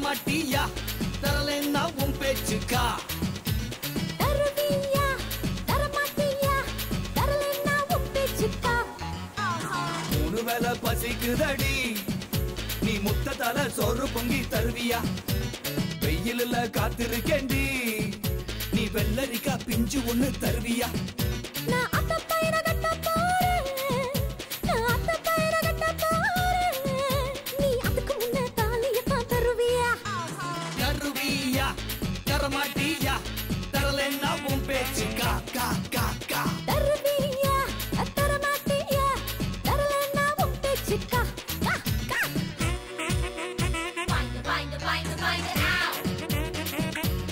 தரமாட்டியா தரலன்னா உன் பேச்சுக்கா தருவியா தரமாட்டியா தரலன்னா உன் பேச்சுக்கா மூணு வேலை பசிக்குதடி நீ முத்தத்தால சோறு பொங்கி தருவியா வெயிலில் காத்திருக்கேண்டி நீ வெள்ளரிக்கா பிஞ்சு ஒண்ணு தருவியா நான் அத்த பயிர கட்ட போறேன் நான் அத்த பயிர கட்ட போறேன் நீ அதுக்கு முன்ன தாலியத்தான் தருவியா தருவியா தரமாட்டியா தரலன்னா உன் பேச்சுக்கா கா கா கா தருவியா தரமாட்டியா தரலன்னா உன் பேச்சுக்கா கா கா Find the, find the, find the, find the out.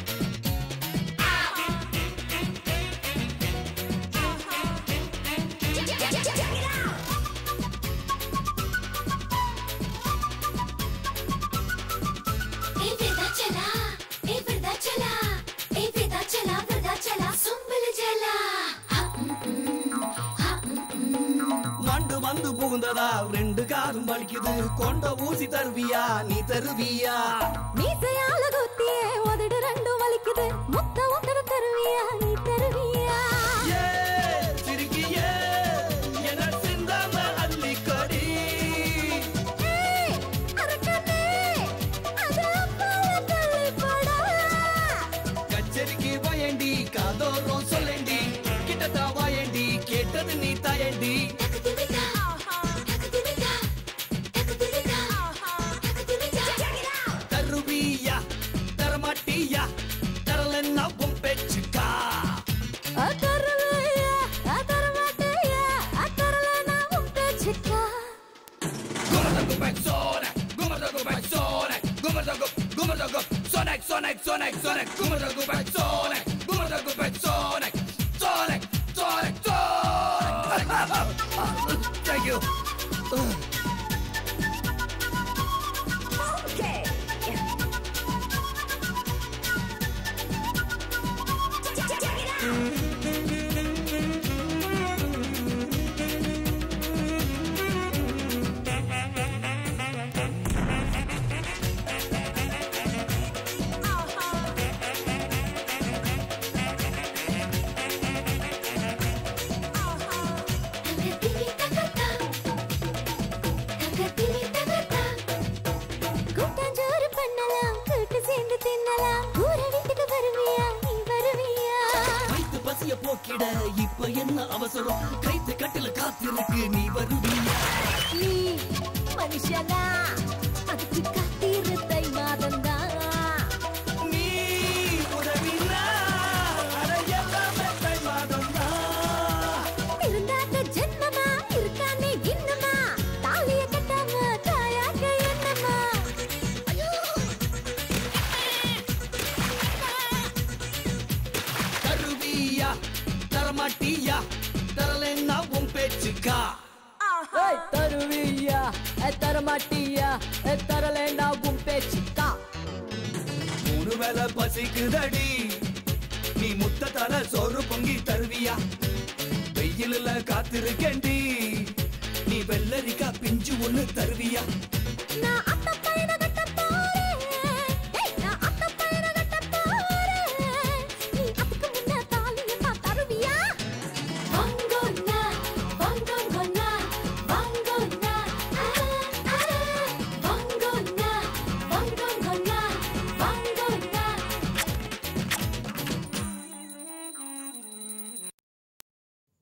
ए वेदा चला ए वेदा चला ए वेदा चला वेदा चला सुंबल जला மண்டு வந்து புகுந்ததா ரெண்டு காரும் வலிக்குது கொண்ட ஊசி தருவியா நீ தருவியா மீசையால குத்தியே உதடு ரெண்டும் வலிக்குது முத்த ஒத்தர தருவியா நீ தருவியா ஏ சிரிக்கியே என சிந்தாம அள்ளிக்கொடி ஏய், அரக்கனே, அத அப்பால தள்ளிப்போடா. கச்சேரிக்கு வாயண்டி காதோரம் சொல்லண்டி கிட்டத்தா வாயண்டி கேட்டது நீ தாயண்டி தகதிமிதா தகதிமிதா தகதிமிதா தகதிமிதா தருவியா தரமாட்டியா தரலன்னா உன் பேச்சுக்கா அ தருவியா, அ தரமாட்டியா, அ தரலனா உன் பேச்சுக்கா. Gumerdago back Sonic, Gumerdago back Sonic, Gumerdago, Gumerdago, Sonic, Sonic, Sonic, Sonic, Gumerdago back Sonic, Gumerdago back Sonic, Sonic, Sonic, Sonic. Thank you. தகதிமி தகதா தகதிமி தகதா கூட்டாஞ்சோறு பண்ணலாம், கூட்டு சேர்ந்து தின்னலாம். ஊர வீட்டுக்கு வருவியா, நீ வருவியா? வயித்து பசிய போக்கிட இப்ப என்ன அவசரம் கைத்து கட்டில காத்திருக்கு நீ வருவியா நீ மனுஷனா அதுக்கு காத்திருத்தை மாதந்தான் நீ உதவினா அட எல்லாமே தை மாதம்தான். இருந்தாக்க ஜென்மமா இருக்கானே இன்னமா தாலிய கட்டாம தாயாக என்னமா தருவியா தரமாட்டியா தரலன்னா உன் பேச்சுக்கா ஏய் தருவியா ஏ தரமாட்டியா ஏ தரலேண்டா உன் பேச்சுக்கா மூணு வேலை பசிக்குதடி நீ முத்தத்தால சோறு பொங்கி தருவியா வெயிலில் காத்திருக்கேண்டி நீ வெள்ளரிக்கா பிஞ்சு ஒண்ணு தருவியா நான் அத்த